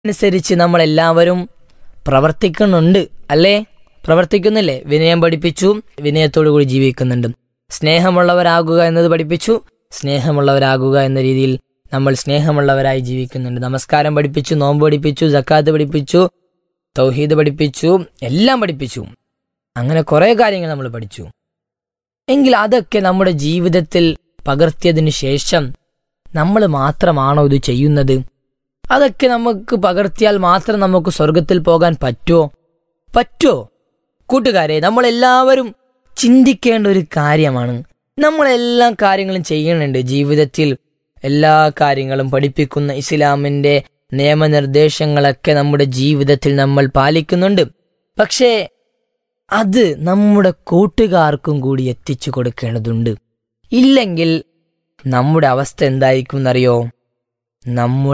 അനുസരിച്ച് നമ്മൾ എല്ലാവരും പ്രവർത്തിക്കുന്നുണ്ട് അല്ലേ പ്രവർത്തിക്കുന്നില്ലേ വിനയം പഠിപ്പിച്ചു വിനയത്തോടു കൂടി ജീവിക്കുന്നുണ്ട് സ്നേഹമുള്ളവരാകുക എന്നത് പഠിപ്പിച്ചു സ്നേഹമുള്ളവരാകുക എന്ന രീതിയിൽ നമ്മൾ സ്നേഹമുള്ളവരായി ജീവിക്കുന്നുണ്ട് നമസ്കാരം പഠിപ്പിച്ചു നോമ്പ് പഠിപ്പിച്ചു ജക്കാത്ത് പഠിപ്പിച്ചു തൗഹീദ് പഠിപ്പിച്ചു എല്ലാം പഠിപ്പിച്ചു അങ്ങനെ കുറെ കാര്യങ്ങൾ നമ്മൾ പഠിച്ചു എങ്കിൽ അതൊക്കെ നമ്മുടെ ജീവിതത്തിൽ പകർത്തിയതിനു ശേഷം നമ്മൾ മാത്രമാണോ ഇത് ചെയ്യുന്നത് അതൊക്കെ നമുക്ക് പകർത്തിയാൽ മാത്രം നമുക്ക് സ്വർഗത്തിൽ പോകാൻ പറ്റുമോ പറ്റുമോ കൂട്ടുകാരെ നമ്മളെല്ലാവരും ചിന്തിക്കേണ്ട ഒരു കാര്യമാണ് നമ്മളെല്ലാ കാര്യങ്ങളും ചെയ്യുന്നുണ്ട് ജീവിതത്തിൽ എല്ലാ കാര്യങ്ങളും പഠിപ്പിക്കുന്ന ഇസ്ലാമിന്റെ നിയമനിർദ്ദേശങ്ങളൊക്കെ നമ്മുടെ ജീവിതത്തിൽ നമ്മൾ പാലിക്കുന്നുണ്ട് പക്ഷേ അത് നമ്മുടെ കൂട്ടുകാർക്കും കൂടി എത്തിച്ചു കൊടുക്കേണ്ടതുണ്ട് ഇല്ലെങ്കിൽ നമ്മുടെ അവസ്ഥ എന്തായിരിക്കും എന്നറിയോ നമ്മൾ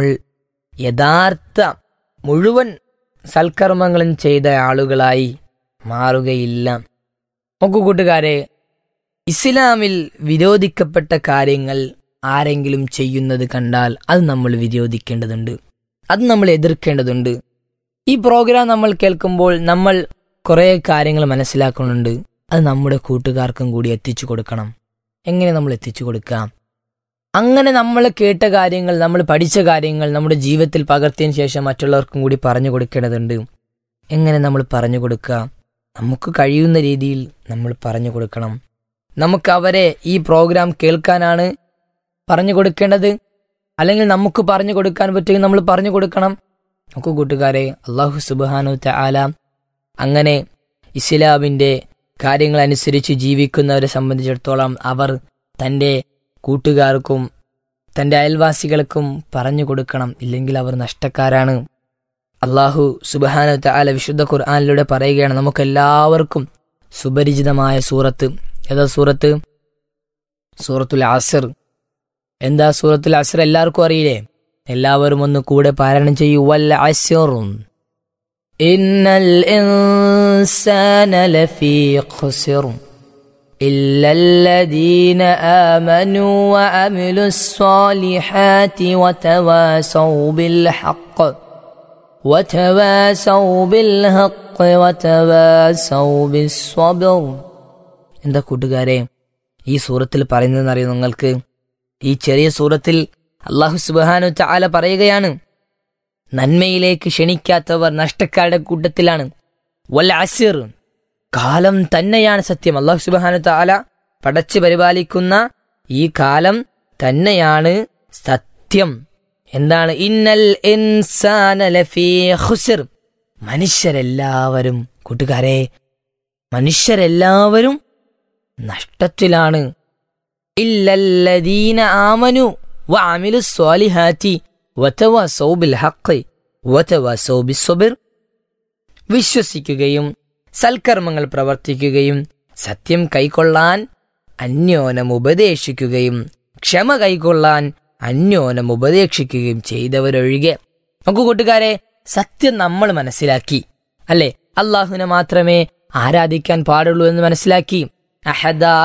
യഥാർത്ഥ മുഴുവൻ സൽക്കർമ്മങ്ങളും ചെയ്ത ആളുകളായി മാറുകയില്ല നോക്കൂ കൂട്ടുകാരെ ഇസ്ലാമിൽ വിരോധിക്കപ്പെട്ട കാര്യങ്ങൾ ആരെങ്കിലും ചെയ്യുന്നത് കണ്ടാൽ അത് നമ്മൾ വിരോധിക്കേണ്ടതുണ്ട് അത് നമ്മൾ എതിർക്കേണ്ടതുണ്ട് ഈ പ്രോഗ്രാം നമ്മൾ കേൾക്കുമ്പോൾ നമ്മൾ കുറേ കാര്യങ്ങൾ മനസ്സിലാക്കുന്നുണ്ട് അത് നമ്മുടെ കൂട്ടുകാർക്കും കൂടി എത്തിച്ചു കൊടുക്കണം എങ്ങനെ നമ്മൾ എത്തിച്ചു കൊടുക്കാം അങ്ങനെ നമ്മൾ കേട്ട കാര്യങ്ങൾ നമ്മൾ പഠിച്ച കാര്യങ്ങൾ നമ്മുടെ ജീവിതത്തിൽ പകർത്തിയതിനു ശേഷം മറ്റുള്ളവർക്കും കൂടി പറഞ്ഞു കൊടുക്കേണ്ടതുണ്ട് എങ്ങനെ നമ്മൾ പറഞ്ഞു കൊടുക്കുക നമുക്ക് കഴിയുന്ന രീതിയിൽ നമ്മൾ പറഞ്ഞു കൊടുക്കണം നമുക്ക് അവരെ ഈ പ്രോഗ്രാം കേൾക്കാനാണ് പറഞ്ഞു കൊടുക്കേണ്ടത് അല്ലെങ്കിൽ നമുക്ക് പറഞ്ഞു കൊടുക്കാൻ പറ്റുമെങ്കിൽ നമ്മൾ പറഞ്ഞു കൊടുക്കണം നമുക്ക് കൂട്ടുകാരെ അള്ളാഹു സുബാനു ആല അങ്ങനെ ഇസ്ലാമിന്റെ കാര്യങ്ങൾ അനുസരിച്ച് ജീവിക്കുന്നവരെ സംബന്ധിച്ചിടത്തോളം അവർ തൻ്റെ കൂട്ടുകാർക്കും തൻ്റെ അയൽവാസികൾക്കും പറഞ്ഞു കൊടുക്കണം ഇല്ലെങ്കിൽ അവർ നഷ്ടക്കാരാണ് അള്ളാഹു സുബാന ആല വിശുദ്ധ ഖുർആാനിലൂടെ പറയുകയാണ് നമുക്കെല്ലാവർക്കും സുപരിചിതമായ സൂറത്ത് ഏതാ സൂറത്ത് സൂറത്തുൽ അസർ എന്താ സൂറത്തുൽ അസർ എല്ലാവർക്കും അറിയില്ലേ എല്ലാവരും ഒന്ന് കൂടെ പാരായണം ചെയ്യൂ വല്ല അസറും ഇന്നൽ ഇൻസാന ലഫീ ഖുസിർ إلا الذين آمنوا وعملوا الصالحات وتواسوا بالحق وتواسوا بالحق وتواسوا بالصبر എന്താ കൂട്ടുകാരെ ഈ സൂറത്തിൽ പറയുന്നതെന്നറിയോ നിങ്ങൾക്ക് ഈ ചെറിയ സൂറത്തിൽ അള്ളാഹു സുബാനു ചാല പറയുകയാണ് നന്മയിലേക്ക് ക്ഷണിക്കാത്തവർ നഷ്ടക്കാരുടെ കൂട്ടത്തിലാണ് വല്ല അസിർ കാലം തന്നെയാണ് സത്യം അള്ളാഹു സുബാനു താല പടച്ചു പരിപാലിക്കുന്ന ഈ കാലം തന്നെയാണ് സത്യം എന്താണ് ഇന്നൽ ഇൻസാന ലഫീ ഖുസ്ർ മനുഷ്യരെല്ലാവരും കൂട്ടുകാരെ മനുഷ്യരെല്ലാവരും നഷ്ടത്തിലാണ് ഇല്ലല്ലദീന ആമനു വഅമിലു സ്വാലിഹാത്തി വതവസൗ ബിൽ ഹഖ് വതവസൗ ബിസ്സബ്ർ വിശ്വസിക്കുകയും സൽക്കർമ്മങ്ങൾ പ്രവർത്തിക്കുകയും സത്യം കൈക്കൊള്ളാൻ അന്യോനം ഉപദേശിക്കുകയും ക്ഷമ കൈക്കൊള്ളാൻ അന്യോനം ഉപദേശിക്കുകയും ചെയ്തവരൊഴികെ നമുക്ക് കൂട്ടുകാരെ സത്യം നമ്മൾ മനസ്സിലാക്കി അല്ലെ അള്ളാഹുവിനെ മാത്രമേ ആരാധിക്കാൻ പാടുള്ളൂ എന്ന് മനസ്സിലാക്കി അഹദ